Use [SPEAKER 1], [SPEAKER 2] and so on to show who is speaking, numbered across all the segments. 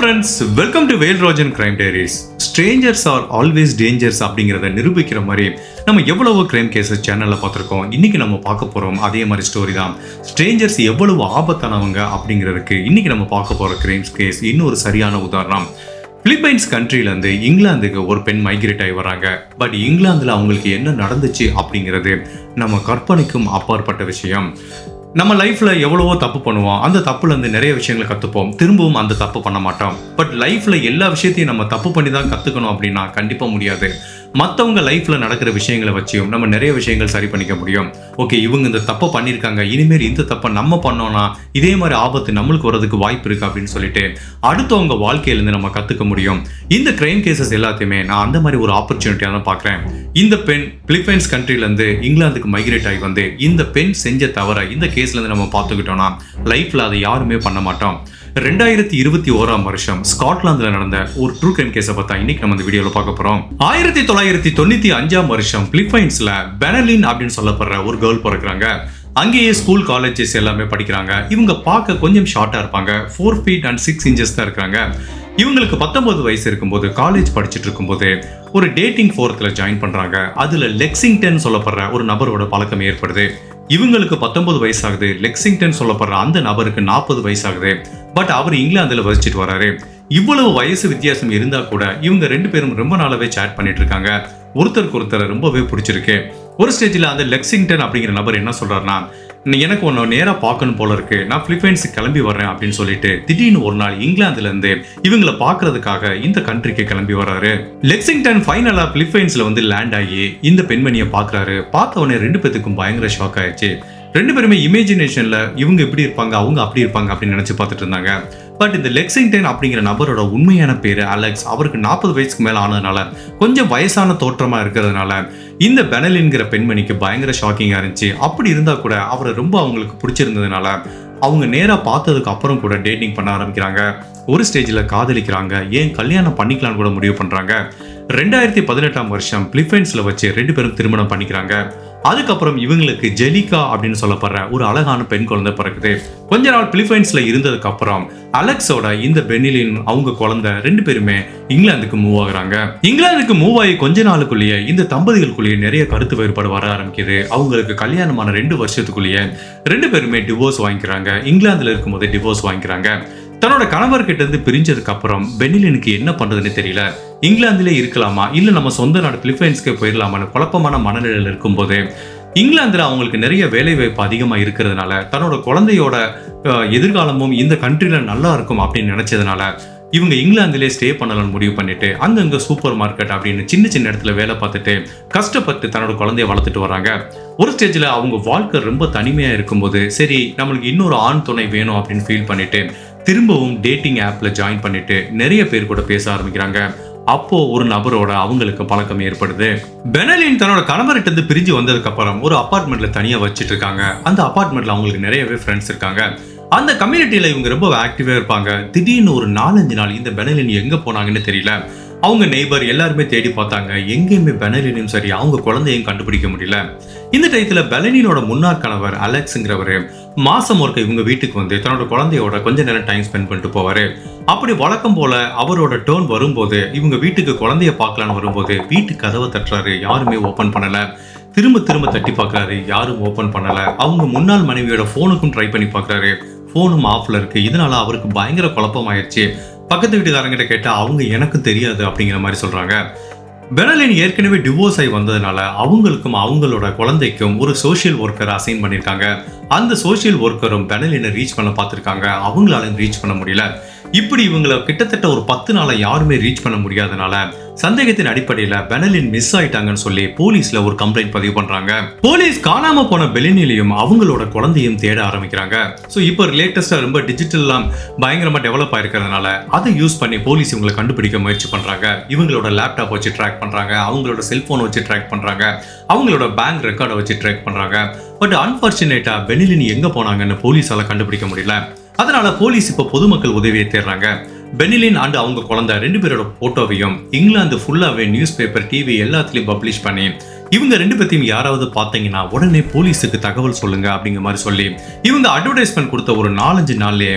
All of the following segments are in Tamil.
[SPEAKER 1] friends welcome to Vel Rojan crime diaries strangers are always dangers அப்படிங்கிறத நிரூபிக்கிற மாதிரி நம்ம எவ்வளவோ கிரைம் கேசஸ் சேனலில் பார்த்துருக்கோம் இன்னைக்கு நம்ம பார்க்க போகிறோம் அதே மாதிரி ஸ்டோரி தான் ஸ்ட்ரேஞ்சர்ஸ் எவ்வளவு ஆபத்தானவங்க அப்படிங்கிறதுக்கு இன்னைக்கு நம்ம பார்க்க போகிற கிரைம்ஸ் கேஸ் இன்னொரு சரியான உதாரணம் பிலிப்பைன்ஸ் கண்ட்ரிலேருந்து இங்கிலாந்துக்கு ஒரு பெண் மைக்ரேட் ஆகி வராங்க பட் இங்கிலாந்தில் அவங்களுக்கு என்ன நடந்துச்சு அப்படிங்கிறது நம்ம கற்பனைக்கும் அப்பாற்பட்ட விஷயம் நம்ம லைஃப்ல எவ்வளவோ தப்பு பண்ணுவோம் அந்த தப்புல இருந்து நிறைய விஷயங்களை கத்துப்போம் திரும்பவும் அந்த தப்பு பண்ண மாட்டோம் பட் லைஃப்ல எல்லா விஷயத்தையும் நம்ம தப்பு பண்ணி தான் கத்துக்கணும் அப்படின்னா கண்டிப்பா முடியாது மற்றவங்க லைஃப்ல நடக்கிற விஷயங்களை வச்சியும் நம்ம நிறைய விஷயங்கள் சரி பண்ணிக்க முடியும் ஓகே இவங்க இந்த தப்பை பண்ணியிருக்காங்க இனிமேல் இந்த தப்பை நம்ம பண்ணோம்னா இதே மாதிரி ஆபத்து நம்மளுக்கு வரதுக்கு வாய்ப்பு இருக்கு அப்படின்னு சொல்லிட்டு அடுத்தவங்க வாழ்க்கையிலேருந்து நம்ம கத்துக்க முடியும் இந்த கிரைம் கேசஸ் எல்லாத்தையுமே நான் அந்த மாதிரி ஒரு ஆப்பர்ச்சுனிட்டியாக தான் பார்க்குறேன் இந்த பெண் பிலிப்பைன்ஸ் கண்ட்ரிலேருந்து இங்கிலாந்துக்கு மைக்ரேட் ஆகி வந்து இந்த பெண் செஞ்ச தவிர இந்த கேஸ்லேருந்து நம்ம பார்த்துக்கிட்டோம்னா லைஃப்பில் அதை யாருமே பண்ண மாட்டோம் ரெண்டாயிரத்தி இருபத்தி ஓராம் வருஷம் ஸ்காட்லாந்துல நடந்த ஒரு ட்ரூ கிரைம் கேஸை பார்த்தா இன்னைக்கு நம்ம இந்த வீடியோல பார்க்க போறோம் ஆயிரத்தி தொள்ளாயிரத்தி தொண்ணூத்தி அஞ்சாம் வருஷம் பிலிப்பைன்ஸ்ல பெனலின் அப்படின்னு சொல்லப்படுற ஒரு கேர்ள் பிறக்கிறாங்க அங்கேயே ஸ்கூல் காலேஜஸ் எல்லாமே படிக்கிறாங்க இவங்க பார்க்க கொஞ்சம் ஷார்ட்டா இருப்பாங்க four feet and six inches தான் இருக்காங்க இவங்களுக்கு பத்தொன்பது வயசு இருக்கும்போது காலேஜ் படிச்சுட்டு இருக்கும்போது ஒரு டேட்டிங் ஃபோரத்தில் ஜாயின் பண்றாங்க அதுல லெக்சிங்டன் சொல்லப்படுற ஒரு நபரோட பழக்கம் ஏற்படுது இவங்களுக்கு பத்தொன்பது வயசாகுது லெக்சிங்டன் சொல்லப்படுற அந்த நபருக்கு நாற்பது வயசாகுது பட் அவர் இங்கிலாந்துல வசிச்சுட்டு வராரு இவ்வளவு வயசு வித்தியாசம் இருந்தா கூட இவங்க ரெண்டு பேரும் ரொம்ப நாளாவே சேட் பண்ணிட்டு இருக்காங்க ஒருத்தருக்கு ஒருத்தரை ரொம்பவே பிடிச்சிருக்கு ஒரு ஸ்டேஜில் அந்த லெக்சிங்டன் அப்படிங்கிற நபர் என்ன சொல்றாருன்னா "நீ எனக்கு ஒன்று நேராக பார்க்கணும் போல இருக்கு நான் பிலிப்பைன்ஸுக்கு கிளம்பி வர்றேன் அப்படின்னு சொல்லிட்டு திடீர்னு ஒரு நாள் இங்கிலாந்துல இருந்து இவங்களை பார்க்கறதுக்காக இந்த கண்ட்ரிக்கு கிளம்பி வர்றாரு லெக்சிங்டன் ஃபைனலா பிலிப்பைன்ஸ்ல வந்து லேண்ட் ஆகி இந்த பெண்மணியை பார்க்கறாரு பார்த்த உடனே ரெண்டு பேத்துக்கும் பயங்கர ஷாக் ஆயிடுச்சு ரெண்டு பேருமே இமேஜினேஷன்ல இவங்க இப்படி இருப்பாங்க அவங்க அப்படி இருப்பாங்க அப்படின்னு நினைச்சு பார்த்துட்டு இருந்தாங்க பட் இந்த லெக்சிங்டன் அப்படிங்கிற நபரோட உண்மையான பேரு அலெக்ஸ் அவருக்கு நாற்பது வயசுக்கு மேல ஆனதுனால கொஞ்சம் வயசான தோற்றமா இருக்கிறதுனால இந்த பெனலின்கிற பெண்மணிக்கு பயங்கர ஷாக்கிங்கா இருந்துச்சு அப்படி இருந்தா கூட அவரை ரொம்ப அவங்களுக்கு பிடிச்சிருந்ததுனால அவங்க நேரா பார்த்ததுக்கு அப்புறம் கூட டேட்டிங் பண்ண ஆரம்பிக்கிறாங்க ஒரு ஸ்டேஜில் காதலிக்கிறாங்க ஏன் கல்யாணம் பண்ணிக்கலாம்னு கூட முடிவு பண்றாங்க ரெண்டாயிரத்தி பதினெட்டாம் வருஷம் பிலிப்பைன்ஸ்ல வச்சு ரெண்டு பேரும் திருமணம் பண்ணிக்கிறாங்க அதுக்கப்புறம் இவங்களுக்கு ஜெலிகா அப்படின்னு சொல்லப்படுற ஒரு அழகான பெண் குழந்தை பிறக்குது கொஞ்ச நாள் பிலிப்பைன்ஸ்ல இருந்ததுக்கு அப்புறம் அலெக்ஸோட இந்த பெனிலின் அவங்க குழந்தை ரெண்டு பேருமே இங்கிலாந்துக்கு மூவ் ஆகுறாங்க இங்கிலாந்துக்கு மூவ் ஆகி கொஞ்ச நாளுக்குள்ளேயே இந்த தம்பதிகளுக்குள்ளேயே நிறைய கருத்து வேறுபாடு வர ஆரம்பிக்குது அவங்களுக்கு கல்யாணமான ரெண்டு வருஷத்துக்குள்ளேயே ரெண்டு பேருமே டிவோர்ஸ் வாங்கிக்கிறாங்க இங்கிலாந்துல இருக்கும்போதே டிவோர்ஸ் வாங்கிக்கிறாங்க தன்னோட கணவர்கிட்ட இருந்து பிரிஞ்சதுக்கு அப்புறம் பெனிலினுக்கு என்ன பண்றதுன்னு தெரியல இங்கிலாந்துல இருக்கலாமா இல்ல நம்ம சொந்த நாடு பிலிப்பைன்ஸ்க்கு போயிடலாமான்னு குழப்பமான மனநிலையில் இருக்கும்போது இங்கிலாந்துல அவங்களுக்கு நிறைய வேலை வாய்ப்பு அதிகமா இருக்கிறதுனால தன்னோட குழந்தையோட அஹ், எதிர்காலமும் இந்த கண்ட்ரில நல்லா இருக்கும் அப்படின்னு நினைச்சதுனால இவங்க இங்கிலாந்துலேயே ஸ்டே பண்ணலாம்னு முடிவு பண்ணிட்டு அங்கங்க சூப்பர் மார்க்கெட் அப்படின்னு சின்ன சின்ன இடத்துல வேலை பார்த்துட்டு கஷ்டப்பட்டு தன்னோட குழந்தைய வளர்த்துட்டு வராங்க ஒரு ஸ்டேஜில் அவங்க வாழ்க்கை ரொம்ப தனிமையாக இருக்கும்போது சரி நம்மளுக்கு இன்னொரு ஆண் துணை வேணும் அப்படின்னு ஃபீல் பண்ணிட்டு திரும்பவும் டேட்டிங் ஆப்பில் ஜாயின் பண்ணிட்டு நிறைய பேர் கூட பேச ஆரம்பிக்கிறாங்க அப்போ ஒரு நபரோட அவங்களுக்கு பழக்கம் ஏற்படுது பெனலின் தன்னோட கணவர்கிட்ட இருந்து பிரிஞ்சு வந்ததுக்கு அப்புறம் ஒரு அபார்ட்மெண்ட்ல தனியா வச்சிட்டு இருக்காங்க அந்த அபார்ட்மெண்ட்ல அவங்களுக்கு நிறையவே ஃப்ரெண்ட்ஸ் இருக்காங்க அந்த கம்யூனிட்டியில இவங்க ரொம்ப ஆக்டிவா இருப்பாங்க திடீர்னு ஒரு நாலஞ்சு நாள் இந்த பெனலின் எங்க போனாங்கன்னு தெரியல அவங்க நெய்பர் எல்லாருமே தேடி பார்த்தாங்க எங்கேயுமே பெனலினும் சரி அவங்க குழந்தையும் கண்டுபிடிக்க முடியல இந்த டயத்துல பெலனினோட முன்னாள் கணவர் அலெக்ஸுங்கிறவர் மாசம் ஒருக்க இவங்க வீட்டுக்கு வந்து தன்னோட குழந்தையோட கொஞ்ச நேரம் டைம் ஸ்பெண்ட் பண்ணிட்டு போவாரு அப்படி வழக்கம் போல அவரோட டேர்ன் வரும்போது இவங்க வீட்டுக்கு குழந்தைய பார்க்கலான்னு வரும்போது வீட்டு கதவை தட்டுறாரு யாருமே ஓபன் பண்ணல திரும்ப திரும்ப தட்டி பார்க்கறாரு யாரும் ஓபன் பண்ணல அவங்க முன்னாள் மனைவியோட ஃபோனுக்கும் ட்ரை பண்ணி பார்க்கறாரு ஃபோனும் ஆஃப்ல இருக்கு இதனால அவருக்கு பயங்கர குழப்பமாயிருச்சு பக்கத்து வீட்டுக்காரங்கிட்ட கேட்டா அவங்க எனக்கு தெரியாது அப்படிங்கிற மாதிரி சொல்றாங்க பெனலின் ஏற்கனவே டிவோர்ஸ் ஆகி வந்ததுனால அவங்களுக்கும் அவங்களோட குழந்தைக்கும் ஒரு சோஷியல் ஒர்க்கர் அசைன் பண்ணியிருக்காங்க அந்த சோஷியல் ஒர்க்கரும் பெனலினை ரீச் பண்ண பார்த்துருக்காங்க அவங்களாலையும் ரீச் பண்ண முடியல இப்படி இவங்களை கிட்டத்தட்ட ஒரு பத்து நாளை யாருமே ரீச் பண்ண முடியாதனால சந்தேகத்தின் அடிப்படையில பெனலின் மிஸ் ஆயிட்டாங்கன்னு சொல்லி போலீஸ்ல ஒரு கம்ப்ளைண்ட் பதிவு பண்றாங்க போலீஸ் காணாம போன பெலினிலையும் அவங்களோட குழந்தையும் தேட ஆரம்பிக்கிறாங்க ஸோ இப்போ லேட்டஸ்டா ரொம்ப டிஜிட்டல்லாம் பயங்கரமா டெவலப் ஆயிருக்கிறதுனால அதை யூஸ் பண்ணி போலீஸ் இவங்களை கண்டுபிடிக்க முயற்சி பண்றாங்க இவங்களோட லேப்டாப் வச்சு ட்ராக் பண்றாங்க அவங்களோட செல்போன் வச்சு ட்ராக் பண்றாங்க அவங்களோட பேங்க் ரெக்கார்டை வச்சு ட்ராக் பண்றாங்க பட் அன்பார்ச்சுனேட்டா பெனிலின் எங்க போனாங்கன்னு போலீஸால கண்டுபிடிக்க முடியல அதனால போலீஸ் இப்போ பொதுமக்கள் உதவியை தேடுறாங்க பெனிலின் அண்ட் அவங்க குழந்தை ரெண்டு பேரோட போட்டோவையும் இங்கிலாந்து ஃபுல்லாவே நியூஸ் பேப்பர் டிவி எல்லாத்துலயும் பப்ளிஷ் பண்ணி இவங்க ரெண்டு பேத்தையும் யாராவது பார்த்தீங்கன்னா உடனே போலீஸுக்கு தகவல் சொல்லுங்க அப்படிங்கிற மாதிரி சொல்லி இவங்க அட்வர்டைஸ்மெண்ட் கொடுத்த ஒரு நாலஞ்சு நாள்லயே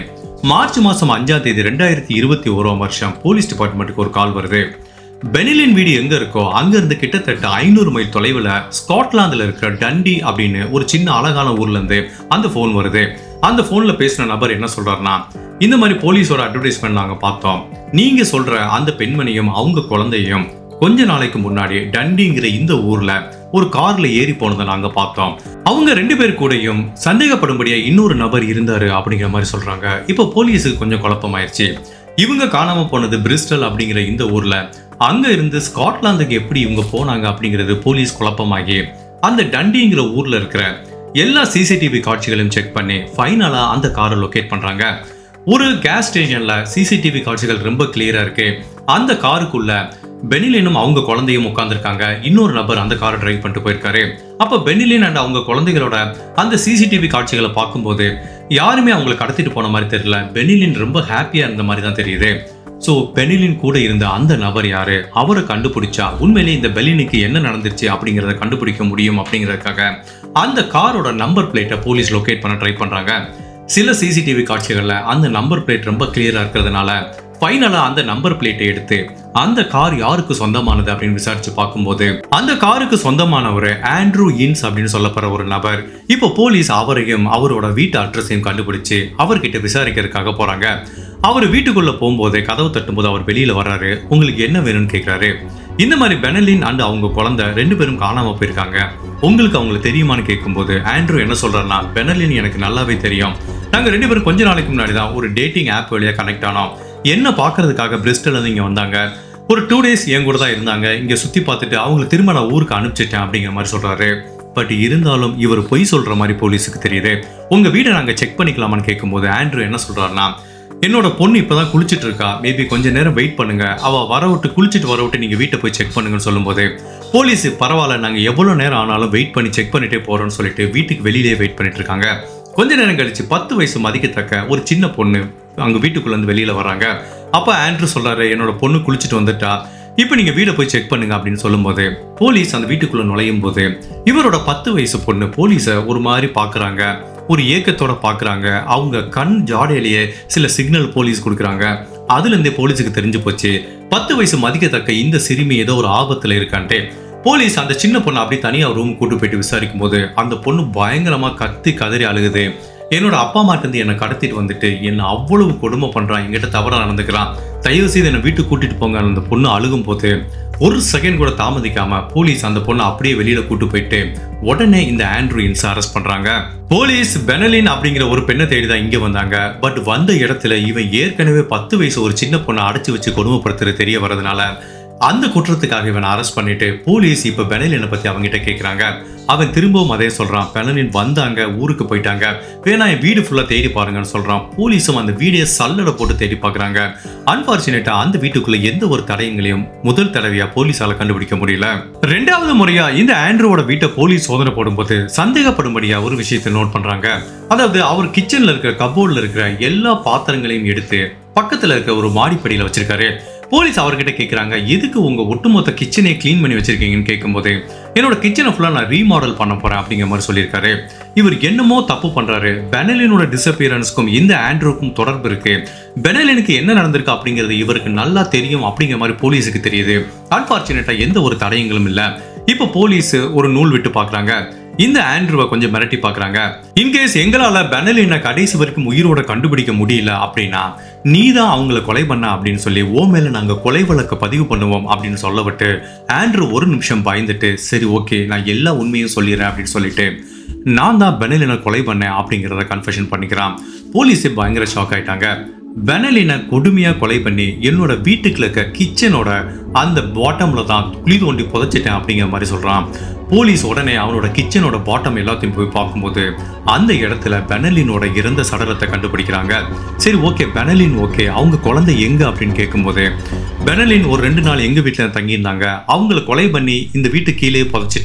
[SPEAKER 1] மார்ச் மாசம் அஞ்சாம் தேதி ரெண்டாயிரத்தி இருபத்தி ஓராம் வருஷம் போலீஸ் டிபார்ட்மெண்ட்டுக்கு ஒரு கால் வருது பெனிலின் வீடு எங்க இருக்கோ அங்க இருந்து கிட்டத்தட்ட ஐநூறு மைல் தொலைவில் ஸ்காட்லாந்துல இருக்கிற டண்டி அப்படின்னு ஒரு சின்ன அழகான ஊர்ல இருந்து அந்த ஃபோன் வருது அந்த ஃபோன்ல பேசின நபர் என்ன சொல்றாருன்னா இந்த மாதிரி போலீஸோட அட்வர்டைஸ்மெண்ட் நாங்க பார்த்தோம் நீங்க சொல்ற அந்த பெண்மணியும் அவங்க குழந்தையும் கொஞ்ச நாளைக்கு முன்னாடி டண்டிங்கிற இந்த ஊர்ல ஒரு கார்ல ஏறி போனதை நாங்க பார்த்தோம் அவங்க ரெண்டு பேர் கூடயும் சந்தேகப்படும்படியா இன்னொரு நபர் இருந்தாரு அப்படிங்கிற மாதிரி சொல்றாங்க இப்போ போலீஸுக்கு கொஞ்சம் குழப்பமாயிருச்சு இவங்க காணாம போனது பிரிஸ்டல் அப்படிங்கிற இந்த ஊர்ல அங்க இருந்து ஸ்காட்லாந்துக்கு எப்படி இவங்க போனாங்க அப்படிங்கிறது போலீஸ் குழப்பமாகி அந்த டண்டிங்கிற ஊர்ல இருக்கிற எல்லா சிசிடிவி காட்சிகளையும் செக் பண்ணி ஃபைனலா அந்த காரை லொகேட் பண்றாங்க ஒரு கேஸ் ஸ்டேஷன்ல சிசிடிவி காட்சிகள் ரொம்ப கிளியரா இருக்கு அந்த காருக்குள்ள பெனிலினும் அவங்க குழந்தையும் உட்காந்துருக்காங்க இன்னொரு நபர் அந்த காரை டிரைவ் பண்ணிட்டு போயிருக்காரு அப்ப பெனிலின் அண்ட் அவங்க குழந்தைகளோட அந்த சிசிடிவி காட்சிகளை பார்க்கும்போது யாருமே அவங்களை கடத்திட்டு போன மாதிரி தெரியல பெனிலின் ரொம்ப ஹாப்பியா இருந்த மாதிரி தான் தெரியுது ஸோ பெனிலின் கூட இருந்த அந்த நபர் யாரு அவரை கண்டுபிடிச்சா உண்மையிலேயே இந்த பெலினுக்கு என்ன நடந்துருச்சு அப்படிங்கிறத கண்டுபிடிக்க முடியும் அப்படிங்கிறதுக்காக அந்த காரோட நம்பர் பிளேட்டை போலீஸ் லொகேட் பண்ண ட்ரை பண்றாங்க சில சிசிடிவி காட்சிகள்ல அந்த நம்பர் பிளேட் ரொம்ப கிளியரா இருக்கிறதுனால ஃபைனலா அந்த நம்பர் பிளேட்டை எடுத்து அந்த கார் யாருக்கு சொந்தமானது அப்படின்னு விசாரிச்சு பார்க்கும்போது அந்த காருக்கு சொந்தமானவர் ஆண்ட்ரூ இன்ஸ் அப்படின்னு சொல்லப்படுற ஒரு நபர் இப்போ போலீஸ் அவரையும் அவரோட வீட்டு அட்ரஸையும் கண்டுபிடிச்சு அவர்கிட்ட விசாரிக்கிறதுக்காக போறாங்க அவர் வீட்டுக்குள்ள போகும்போது கதவு தட்டும்போது அவர் வெளியில வர்றாரு உங்களுக்கு என்ன வேணும்னு கேட்கிறாரு இந்த மாதிரி பெனலின் அண்ட் அவங்க குழந்தை ரெண்டு பேரும் காணாம போயிருக்காங்க உங்களுக்கு அவங்களுக்கு தெரியுமான்னு கேட்கும்போது ஆண்ட்ரூ என்ன சொல்றாருன்னா பெனலின் எனக்கு நல்லாவே தெரியும் நாங்க ரெண்டு பேரும் கொஞ்ச நாளைக்கு முன்னாடி தான் ஒரு டேட்டிங் ஆப் வழியா கனெக்ட் ஆனோம் என்ன பார்க்கறதுக்காக பிரிஸ்டல்ல இருந்து இங்க வந்தாங்க ஒரு டூ டேஸ் என் கூட தான் இருந்தாங்க இங்க சுத்தி பார்த்துட்டு அவங்களை திரும்ப நான் ஊருக்கு அனுப்பிச்சிட்டேன் அப்படிங்கிற மாதிரி சொல்றாரு பட் இருந்தாலும் இவர் பொய் சொல்ற மாதிரி போலீஸுக்கு தெரியுது உங்க வீடை நாங்க செக் பண்ணிக்கலாமான்னு கேட்கும்போது ஆண்ட்ரூ என்ன சொல்றாருன்னா என்னோட பொண்ணு இப்பதான் குளிச்சிட்டு இருக்கா மேபி கொஞ்ச நேரம் வெயிட் பண்ணுங்க அவ வர விட்டு குளிச்சிட்டு வர விட்டு நீங்க வீட்டை போய் செக் பண்ணுங்கன்னு சொல்லும்போது போலீஸ் பரவாயில்ல நாங்க எவ்வளவு நேரம் ஆனாலும் வெயிட் பண்ணி செக் பண்ணிட்டே போறோம்னு சொல்லிட்டு வீட்டுக்கு வெளியிலேயே வெயிட் பண்ணிட்டு இருக்காங்க கொஞ்ச நேரம் கழிச்சு பத்து வயசு மதிக்கத்தக்க ஒரு சின்ன பொண்ணு அங்க வீட்டுக்குள்ள இருந்து வெளியில வராங்க அப்ப ஆண்ட்ரூ சொல்றாரு என்னோட பொண்ணு குளிச்சிட்டு வந்துட்டா இப்போ நீங்க வீடை போய் செக் பண்ணுங்க அப்படின்னு சொல்லும்போது போலீஸ் அந்த வீட்டுக்குள்ள நுழையும் போது இவரோட பத்து வயசு பொண்ணு போலீஸை ஒரு மாதிரி பாக்குறாங்க ஒரு ஏக்கத்தோட பாக்குறாங்க அவங்க கண் ஜாடையிலேயே சில சிக்னல் போலீஸ் கொடுக்குறாங்க அதுல இருந்தே போலீஸுக்கு தெரிஞ்சு போச்சு பத்து வயசு மதிக்கத்தக்க இந்த சிறுமி ஏதோ ஒரு ஆபத்துல இருக்கான்ட்டு போலீஸ் அந்த சின்ன பொண்ணை அப்படியே தனியா ரூம் கூட்டு போயிட்டு விசாரிக்கும் போது அந்த பொண்ணு பயங்கரமா கத்தி கதறி அழுகுது என்னோட அப்பா அம்மாட்ட இருந்து என்னை கடத்திட்டு வந்துட்டு என்னை அவ்வளவு கொடுமை பண்றான் என்கிட்ட தவறா நடந்துக்கிறான் தயவு செய்து என்னை வீட்டுக்கு கூட்டிட்டு போங்க அந்த பொண்ணு அழுகும் போது ஒரு செகண்ட் கூட தாமதிக்காம போலீஸ் அந்த பொண்ணை அப்படியே வெளியில கூட்டு போயிட்டு உடனே இந்த ஆண்ட்ரூ இன்ஸ் அரெஸ்ட் பண்றாங்க போலீஸ் பெனலின் அப்படிங்கிற ஒரு பெண்ணை தேடி தான் இங்க வந்தாங்க பட் வந்த இடத்துல இவன் ஏற்கனவே பத்து வயசு ஒரு சின்ன பொண்ணை அடைச்சு வச்சு கொடுமைப்படுத்துறது தெரிய வரதுனால அந்த குற்றத்துக்காக இவனை அரெஸ்ட் பண்ணிட்டு போலீஸ் இப்ப பெனலினை பத்தி அவங்ககிட்ட கேக்குறாங்க அவன் திரும்பவும் அதே சொல்றான் பெனலின் வந்தாங்க ஊருக்கு போயிட்டாங்க வேணா என் வீடு ஃபுல்லா தேடி பாருங்கன்னு சொல்றான் போலீஸும் அந்த வீடியோ சல்லடை போட்டு தேடி பார்க்கறாங்க அன்பார்ச்சுனேட்டா அந்த வீட்டுக்குள்ள எந்த ஒரு தடயங்களையும் முதல் தடவையா போலீஸால கண்டுபிடிக்க முடியல ரெண்டாவது முறையா இந்த ஆண்ட்ரூவோட வீட்டை போலீஸ் சோதனை போடும்போது சந்தேகப்படும்படியா ஒரு விஷயத்தை நோட் பண்றாங்க அதாவது அவர் கிச்சன்ல இருக்கிற கபோர்ட்ல இருக்கிற எல்லா பாத்திரங்களையும் எடுத்து பக்கத்துல இருக்க ஒரு மாடிப்படியில வச்சிருக்காரு போலீஸ் அவர்கிட்ட கேக்குறாங்க எதுக்கு உங்க ஒட்டுமொத்த கிச்சனை க்ளீன் பண்ணி வச்சிருக்கீங்கன்னு கேட்கும்போது என்னோட கிச்சனை ஃபுல்லா நான் ரீமாடல் பண்ண போறேன் அப்படிங்கிற மாதிரி சொல்லியிருக்காரு இவர் என்னமோ தப்பு பண்றாரு பெனலினோட டிசப்பியரன்ஸ்க்கும் இந்த ஆண்ட்ரூக்கும் தொடர்பு இருக்கு பெனலினுக்கு என்ன நடந்திருக்கு அப்படிங்கிறது இவருக்கு நல்லா தெரியும் அப்படிங்கிற மாதிரி போலீஸுக்கு தெரியுது அன்பார்ச்சுனேட்டா எந்த ஒரு தடயங்களும் இல்ல இப்போ போலீஸ் ஒரு நூல் விட்டு பார்க்கறாங்க இந்த ஆண்ட்ரூவை கொஞ்சம் மிரட்டி பார்க்கறாங்க இன்கேஸ் எங்களால பெனலினை கடைசி வரைக்கும் உயிரோட கண்டுபிடிக்க முடியல அப்படின்னா நீ தான் அவங்கள கொலை பண்ண அப்படின்னு சொல்லி ஓ மேல நாங்க கொலை வழக்க பதிவு பண்ணுவோம் அப்படின்னு சொல்ல விட்டு ஆண்ட்ரூ ஒரு நிமிஷம் பயந்துட்டு சரி ஓகே நான் எல்லா உண்மையும் சொல்லிடுறேன் அப்படின்னு சொல்லிட்டு நான் தான் பெனலினை கொலை பண்ணேன் அப்படிங்கிறத கன்ஃபெஷன் பண்ணிக்கிறான் போலீஸே பயங்கர ஷாக் ஆயிட்டாங்க பெனலினை கொடுமையா கொலை பண்ணி என்னோட வீட்டுக்குள்ள இருக்க கிச்சனோட அந்த பாட்டம்ல தான் குழி தோண்டி புதைச்சிட்டேன் அப்படிங்கிற மாதிரி சொல்றான் போலீஸ் உடனே அவனோட கிச்சனோட பாட்டம் எல்லாத்தையும் போய் பார்க்கும்போது அந்த இடத்துல பெனலினோட இறந்த சடலத்தை கண்டுபிடிக்கிறாங்க சரி ஓகே பெனலின் ஓகே அவங்க குழந்தை எங்க அப்படின்னு கேட்கும்போது பெனலின் ஒரு ரெண்டு நாள் எங்க வீட்டில் தங்கியிருந்தாங்க அவங்கள கொலை பண்ணி இந்த வீட்டு கீழே புதைச்சிட்டேன்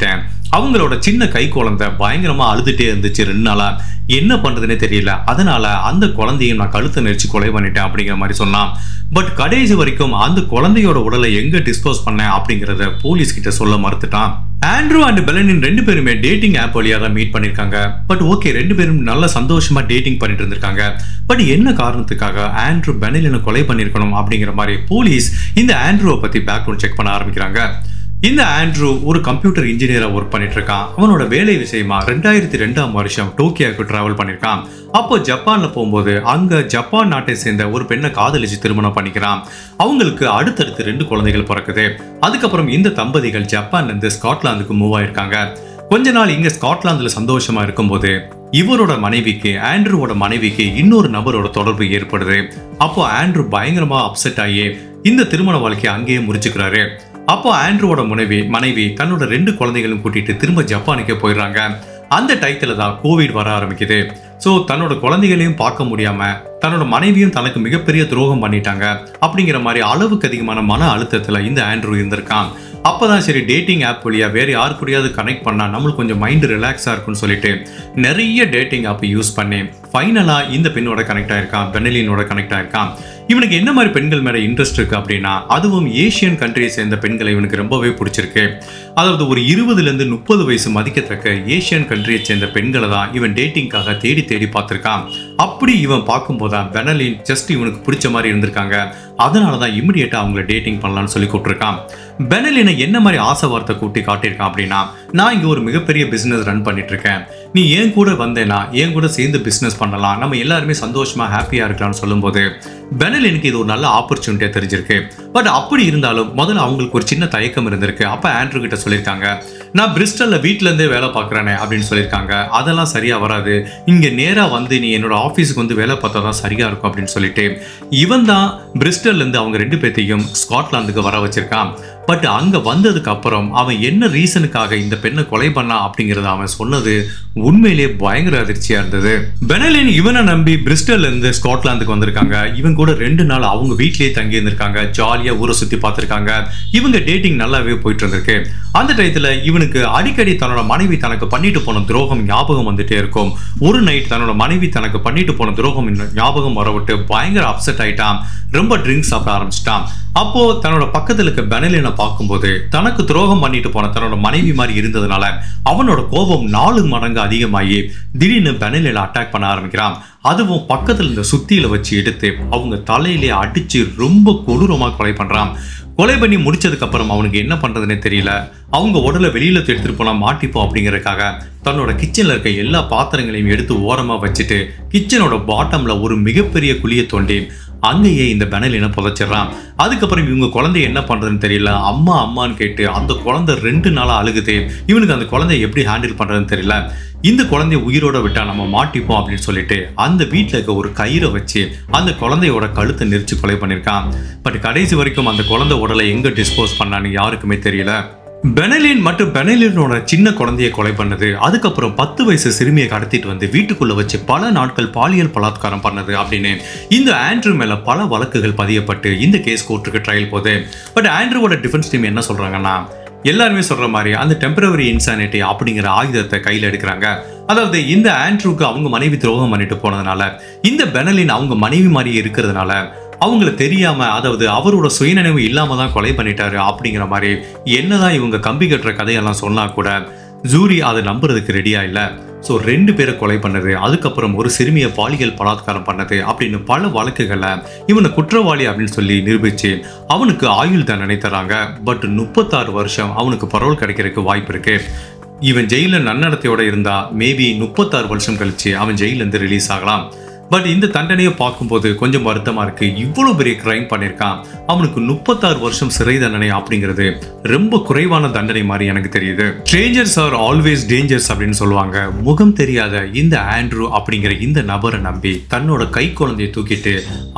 [SPEAKER 1] அவங்களோட சின்ன கை குழந்தை பயங்கரமா அழுதுட்டே இருந்துச்சு ரெண்டு நாளா என்ன பண்றதுன்னே தெரியல அதனால அந்த குழந்தையும் நான் கழுத்தை நெரிச்சு கொலை பண்ணிட்டேன் அப்படிங்கிற மாதிரி சொன்னான் பட் கடைசி வரைக்கும் அந்த குழந்தையோட உடலை எங்க டிஸ்போஸ் பண்ணேன் அப்படிங்கறத போலீஸ் கிட்ட சொல்ல மறுத்துட்டான் ஆண்ட்ரூ அண்ட் பெலனின் ரெண்டு பேருமே டேட்டிங் ஆப் வழியா தான் மீட் பண்ணிருக்காங்க பட் ஓகே ரெண்டு பேரும் நல்ல சந்தோஷமா டேட்டிங் பண்ணிட்டு இருந்திருக்காங்க பட் என்ன காரணத்துக்காக ஆண்ட்ரூ பெனலினை கொலை பண்ணிருக்கணும் அப்படிங்கிற மாதிரி போலீஸ் இந்த ஆண்ட்ரூவை பத்தி பேக்ரவுண்ட் செக் பண்ண ஆரம்பிக்கிறாங்க இந்த ஆண்ட்ரூ ஒரு கம்ப்யூட்டர் இன்ஜினியரா ஒர்க் பண்ணிட்டு இருக்கான் அவனோட வேலை விஷயமா ரெண்டாயிரத்தி ரெண்டாம் வருஷம் டோக்கியோக்கு டிராவல் பண்ணிருக்கான் அப்போ ஜப்பான்ல போகும்போது அங்க ஜப்பான் நாட்டை சேர்ந்த ஒரு பெண்ணை காதலிச்சு திருமணம் பண்ணிக்கிறான் அவங்களுக்கு அடுத்தடுத்து ரெண்டு குழந்தைகள் பிறக்குது அதுக்கப்புறம் இந்த தம்பதிகள் ஜப்பான்ல இருந்து ஸ்காட்லாந்துக்கு மூவ் ஆயிருக்காங்க கொஞ்ச நாள் இங்க ஸ்காட்லாந்துல சந்தோஷமா இருக்கும்போது இவரோட மனைவிக்கு ஆண்ட்ரூவோட மனைவிக்கு இன்னொரு நபரோட தொடர்பு ஏற்படுது அப்போ ஆண்ட்ரூ பயங்கரமா அப்செட் ஆகி இந்த திருமண வாழ்க்கையை அங்கேயே முறிச்சுக்கிறாரு அப்போ ஆண்ட்ரூவோட மனைவி மனைவி தன்னோட ரெண்டு குழந்தைகளும் கூட்டிட்டு திரும்ப ஜப்பானுக்கே போயிடுறாங்க அந்த டயத்துல தான் கோவிட் வர ஆரம்பிக்குது ஸோ தன்னோட குழந்தைகளையும் பார்க்க முடியாம தன்னோட மனைவியும் தனக்கு மிகப்பெரிய துரோகம் பண்ணிட்டாங்க அப்படிங்கிற மாதிரி அளவுக்கு அதிகமான மன அழுத்தத்துல இந்த ஆண்ட்ரூ இருந்திருக்கான் அப்பதான் சரி டேட்டிங் ஆப் வழியா வேற யாரு கூடயாவது கனெக்ட் பண்ணா நம்மளுக்கு கொஞ்சம் மைண்ட் ரிலாக்ஸா இருக்கும்னு சொல்லிட்டு நிறைய டேட்டிங் ஆப் யூஸ் பண்ணி ஃபைனலா இந்த பெண்ணோட கனெக்ட் ஆயிருக்கான் பெனலினோட கனெக்ட் ஆயிருக்கான் இவனுக்கு என்ன மாதிரி பெண்கள் மேல இன்ட்ரெஸ்ட் இருக்கு அப்படின்னா அதுவும் ஏசியன் கண்ட்ரியை சேர்ந்த பெண்களை இவனுக்கு ரொம்பவே பிடிச்சிருக்கு அதாவது ஒரு இருபதுல இருந்து முப்பது வயசு மதிக்கத்தக்க ஏசியன் கண்ட்ரியை சேர்ந்த பெண்களை தான் இவன் டேட்டிங்காக தேடி தேடி பார்த்திருக்கான் அப்படி இவன் பார்க்கும்போது தான் பெனலின் ஜஸ்ட் இவனுக்கு பிடிச்ச மாதிரி இருந்திருக்காங்க அதனால தான் இமிடியேட்டா அவங்கள டேட்டிங் பண்ணலாம்னு சொல்லி கூப்பிட்டுருக்கான் பெனலினை என்ன மாதிரி ஆசை வார்த்தை கூட்டி காட்டியிருக்கான் அப்படின்னா நான் இங்க ஒரு மிகப்பெரிய பிசினஸ் ரன் பண்ணிட்டு இருக்கேன் நீ ஏன் கூட வந்தேனா ஏன் கூட சேர்ந்து பிசினஸ் பண்ணலாம் நம்ம எல்லாருமே சந்தோஷமா ஹாப்பியா இருக்கலாம்னு சொல்லும்போது பெனலினுக்கு இது ஒரு நல்ல ஆப்பர்ச்சுனிட்டியா தெரிஞ்சிருக்கு பட் அப்படி இருந்தாலும் முதல்ல அவங்களுக்கு ஒரு சின்ன தயக்கம் இருந்திருக்கு அப்ப ஆண்ட்ரூ கிட்ட சொல்லியிருக்காங்க நான் பிரிஸ்டல்ல வீட்ல இருந்தே வேலை பார்க்கறேனே அப்படின்னு சொல்லியிருக்காங்க அதெல்லாம் சரியா வராது இங்க நேரா வந்து நீ என்னோட ஆபீஸுக்கு வந்து வேலை பார்த்தா தான் சரியா இருக்கும் அப்படின்னு சொல்லிட்டு இவன் தான் பிரிஸ்டல்ல இருந்து அவங்க ரெண்டு பேர்த்தையும் ஸ்காட்லாந்துக்கு வர வச்சிருக்கான் பட் அங்க வந்ததுக்கு அப்புறம் அவன் என்ன ரீசனுக்காக இந்த பெண்ணை கொலை பண்ணான் அப்படிங்கறத அவன் சொன்னது உண்மையிலேயே பயங்கர அதிர்ச்சியா இருந்தது பெனலின் இவனை நம்பி பிரிஸ்டல்ல இருந்து ஸ்காட்லாந்துக்கு வந்திருக்காங்க இவன் கூட ரெண்டு நாள் அவங்க வீட்லயே தங்கி இருந்திருக்காங்க ஜாலியா ஊரை சுத்தி பார்த்திருக்காங்க இவங்க டேட்டிங் நல்லாவே போயிட்டு இருந்திருக்கு அந்த டயத்துல இவனுக்கு அடிக்கடி தன்னோட மனைவி தனக்கு பண்ணிட்டு போன துரோகம் ஞாபகம் வந்துட்டே இருக்கும் ஒரு நைட் தன்னோட மனைவி தனக்கு பண்ணிட்டு போன துரோகம் இன்னும் ஞாபகம் வரவிட்டு பயங்கர அப்செட் ஆயிட்டான் ரொம்ப ட்ரிங்க்ஸ் சாப்பிட ஆரம்பிச்சிட்டான் அப்போ தன்னோட பக்கத்துல இருக்க பெனலினை பார்க்கும்போது தனக்கு துரோகம் பண்ணிட்டு போன தன்னோட மனைவி மாதிரி இருந்ததுனால அவனோட கோபம் நாலு மடங்கு அதிகமாகி திடீர்னு பெனலில அட்டாக் பண்ண ஆரம்பிக்கிறான் அதுவும் பக்கத்துல இருந்த சுத்தியில வச்சு எடுத்து அவங்க தலையிலே அடிச்சு ரொம்ப கொடூரமா கொலை பண்றான் கொலை பண்ணி முடிச்சதுக்கு அப்புறம் அவனுக்கு என்ன பண்றதுன்னே தெரியல அவங்க உடலை வெளியில எடுத்துட்டு போனா மாட்டிப்போம் அப்படிங்கறதுக்காக தன்னோட கிச்சன்ல இருக்க எல்லா பாத்திரங்களையும் எடுத்து ஓரமா வச்சுட்டு கிச்சனோட பாட்டம்ல ஒரு மிகப்பெரிய குழியை தோண்டி அங்கேயே இந்த பெனலினை புதைச்சிடுறான் அதுக்கப்புறம் இவங்க குழந்தை என்ன பண்றதுன்னு தெரியல அம்மா அம்மான்னு கேட்டு அந்த குழந்தை ரெண்டு நாளா அழுகுது இவனுக்கு அந்த குழந்தைய எப்படி ஹேண்டில் பண்றதுன்னு தெரியல இந்த குழந்தைய உயிரோட விட்டா நம்ம மாட்டிப்போம் அப்படின்னு சொல்லிட்டு அந்த வீட்டில் இருக்க ஒரு கயிறை வச்சு அந்த குழந்தையோட கழுத்தை நெரிச்சு கொலை பண்ணியிருக்கான் பட் கடைசி வரைக்கும் அந்த குழந்தை உடலை எங்க டிஸ்போஸ் பண்ணான்னு யாருக்குமே தெரியல பெனலின் மற்றும் பெனலினோட சின்ன குழந்தையை கொலை பண்ணது அதுக்கப்புறம் பத்து வயசு சிறுமியை கடத்திட்டு வந்து வீட்டுக்குள்ள வச்சு பல நாட்கள் பாலியல் பலாத்காரம் பண்ணது அப்படின்னு இந்த ஆண்ட்ரூ மேல பல வழக்குகள் பதியப்பட்டு இந்த கேஸ் கோர்ட்டுக்கு ட்ரையல் போகுது பட் ஆண்ட்ரூவோட டிஃபென்ஸ் டீம் என்ன சொல்றாங்கன்னா எல்லாருமே சொல்ற மாதிரி அந்த டெம்பரவரி இன்சானிட்டி அப்படிங்கிற ஆயுதத்தை கையில் எடுக்கிறாங்க அதாவது இந்த ஆண்ட்ரூக்கு அவங்க மனைவி துரோகம் பண்ணிட்டு போனதுனால இந்த பெனலின் அவங்க மனைவி மாதிரியே இருக்கிறதுனால அவங்கள தெரியாம அதாவது அவரோட சுயநினைவு இல்லாம தான் கொலை பண்ணிட்டாரு அப்படிங்கிற மாதிரி என்னதான் இவங்க கம்பி கட்டுற கதையெல்லாம் சொன்னா கூட ஜூரி அதை நம்புறதுக்கு ரெடியா இல்ல ஸோ ரெண்டு பேரை கொலை பண்ணது அதுக்கப்புறம் ஒரு சிறுமியை பாலியல் பலாத்காரம் பண்ணது அப்படின்னு பல வழக்குகளை இவனை குற்றவாளி அப்படின்னு சொல்லி நிரூபிச்சு அவனுக்கு ஆயுள் தண்டனை தராங்க பட் முப்பத்தாறு வருஷம் அவனுக்கு பரோல் கிடைக்கிறதுக்கு வாய்ப்பு இருக்கு இவன் ஜெயில நன்னடத்தையோட இருந்தா மேபி முப்பத்தாறு வருஷம் கழிச்சு அவன் ஜெயில இருந்து ரிலீஸ் ஆகலாம் பட் இந்த தண்டனையை பார்க்கும்போது கொஞ்சம் வருத்தமா இருக்கு இவ்வளவு பெரிய கிரைம் பண்ணியிருக்கான் அவனுக்கு முப்பத்தாறு வருஷம் சிறை தண்டனை அப்படிங்கிறது ரொம்ப குறைவான தண்டனை மாதிரி எனக்கு தெரியுது ஸ்ட்ரேஞ்சர்ஸ் ஆர் ஆல்வேஸ் டேஞ்சர்ஸ் அப்படின்னு சொல்லுவாங்க முகம் தெரியாத இந்த ஆண்ட்ரூ அப்படிங்கிற இந்த நபரை நம்பி தன்னோட கை குழந்தையை தூக்கிட்டு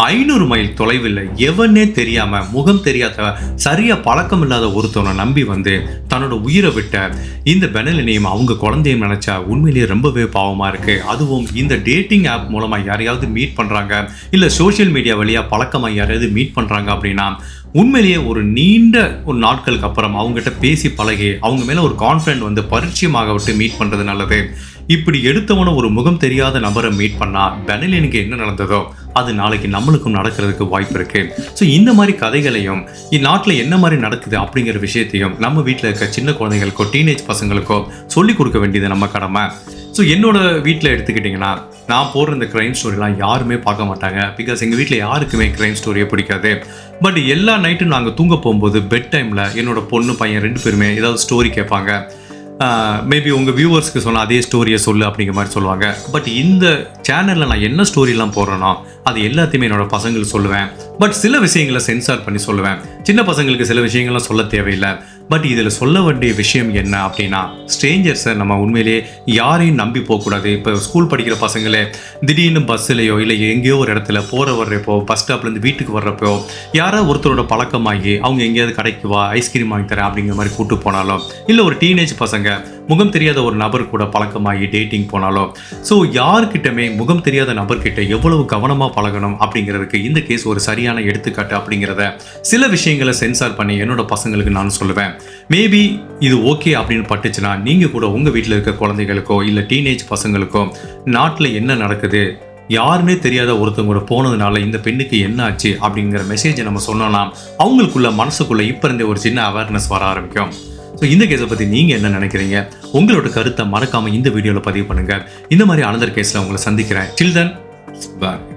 [SPEAKER 1] ஐநூறு மைல் தொலைவில் எவனே தெரியாம முகம் தெரியாத சரியா பழக்கம் இல்லாத ஒருத்தவனை நம்பி வந்து தன்னோட உயிரை விட்ட இந்த பெனலினையும் அவங்க குழந்தையும் நினைச்சா உண்மையிலேயே ரொம்பவே பாவமா இருக்கு அதுவும் இந்த டேட்டிங் ஆப் மூலமா யாரையாவது மீட் பண்றாங்க இல்ல சோஷியல் மீடியா வழியா பழக்கமா யாரையாவது மீட் பண்றாங்க அப்படின்னா உண்மையிலேயே ஒரு நீண்ட ஒரு நாட்களுக்கு அப்புறம் அவங்ககிட்ட பேசி பழகி அவங்க மேல ஒரு கான்ஃபிடென்ட் வந்து பரிச்சயமாக விட்டு மீட் பண்றது நல்லது இப்படி எடுத்தவன ஒரு முகம் தெரியாத நபரை மீட் பண்ணா பெனலினுக்கு என்ன நடந்ததோ அது நாளைக்கு நம்மளுக்கும் நடக்கிறதுக்கு வாய்ப்பு இருக்கு ஸோ இந்த மாதிரி கதைகளையும் இந்நாட்டில் என்ன மாதிரி நடக்குது அப்படிங்கிற விஷயத்தையும் நம்ம வீட்டில் இருக்க சின்ன குழந்தைகளுக்கோ டீனேஜ் பசங்களுக்கோ சொல்லி கொடுக்க வேண்டியது நம்ம கடமை ஸோ என்னோட வீட்டில் எடுத்துக்கிட்டிங்கன்னா நான் போடுற இந்த க்ரைம் ஸ்டோரிலாம் யாருமே பார்க்க மாட்டாங்க பிகாஸ் எங்கள் வீட்டில் யாருக்குமே க்ரைம் ஸ்டோரியே பிடிக்காது பட் எல்லா நைட்டும் நாங்கள் தூங்க போகும்போது பெட் டைமில் என்னோட பொண்ணு பையன் ரெண்டு பேருமே ஏதாவது ஸ்டோரி கேட்பாங்க மேபி உங்கள் வியூவர்ஸ்க்கு சொன்ன அதே ஸ்டோரியை சொல்லு அப்படிங்கிற மாதிரி சொல்லுவாங்க பட் இந்த சேனலில் நான் என்ன ஸ்டோரிலாம் போடுறேனோ அது எல்லாத்தையுமே என்னோட பசங்களுக்கு சொல்லுவேன் பட் சில விஷயங்களை சென்சார் பண்ணி சொல்லுவேன் சின்ன பசங்களுக்கு சில விஷயங்கள்லாம் சொல்ல தேவையில்லை பட் இதில் சொல்ல வேண்டிய விஷயம் என்ன அப்படின்னா ஸ்ட்ரேஞ்சர்ஸை நம்ம உண்மையிலேயே யாரையும் நம்பி போகக்கூடாது இப்போ ஸ்கூல் படிக்கிற பசங்களே திடீர்னு பஸ்ஸுலையோ இல்லை எங்கேயோ ஒரு இடத்துல போகிற வர்றப்போ பஸ் ஸ்டாப்லேருந்து வீட்டுக்கு வர்றப்போ யாராவது ஒருத்தரோட பழக்கமாகி அவங்க எங்கேயாவது கடைக்கு வா ஐஸ்கிரீம் வாங்கி தரேன் அப்படிங்கிற மாதிரி கூட்டு போனாலும் இல்லை ஒரு டீனேஜ் பசங்க முகம் தெரியாத ஒரு நபர் கூட பழக்கமாகி டேட்டிங் போனாலும் ஸோ யார்கிட்டமே முகம் தெரியாத நபர்கிட்ட எவ்வளவு கவனமாக பழகணும் அப்படிங்கிறதுக்கு இந்த கேஸ் ஒரு சரியான எடுத்துக்காட்டு அப்படிங்கிறத சில விஷயங்களை சென்சார் பண்ணி என்னோட பசங்களுக்கு நான் சொல்லுவேன் மேபி இது ஓகே அப்படின்னு பட்டுச்சுன்னா நீங்கள் கூட உங்கள் வீட்டில் இருக்க குழந்தைகளுக்கோ இல்லை டீனேஜ் பசங்களுக்கோ நாட்டில் என்ன நடக்குது யாருமே தெரியாத ஒருத்தவங்க கூட போனதுனால இந்த பெண்ணுக்கு என்ன ஆச்சு அப்படிங்கிற மெசேஜை நம்ம சொன்னோம்னா அவங்களுக்குள்ள மனசுக்குள்ள இப்போ இருந்தே ஒரு சின்ன அவேர்னஸ் வர ஆரம்பிக்கும் ஸோ இந்த கேஸை பற்றி நீங்கள் என்ன நினைக்கிறீங்க உங்களோட கருத்தை மறக்காமல் இந்த வீடியோவில் பதிவு பண்ணுங்கள் இந்த மாதிரி அனதர் கேஸில் உங்களை சந்திக்கிறேன் சில்தன் பாய்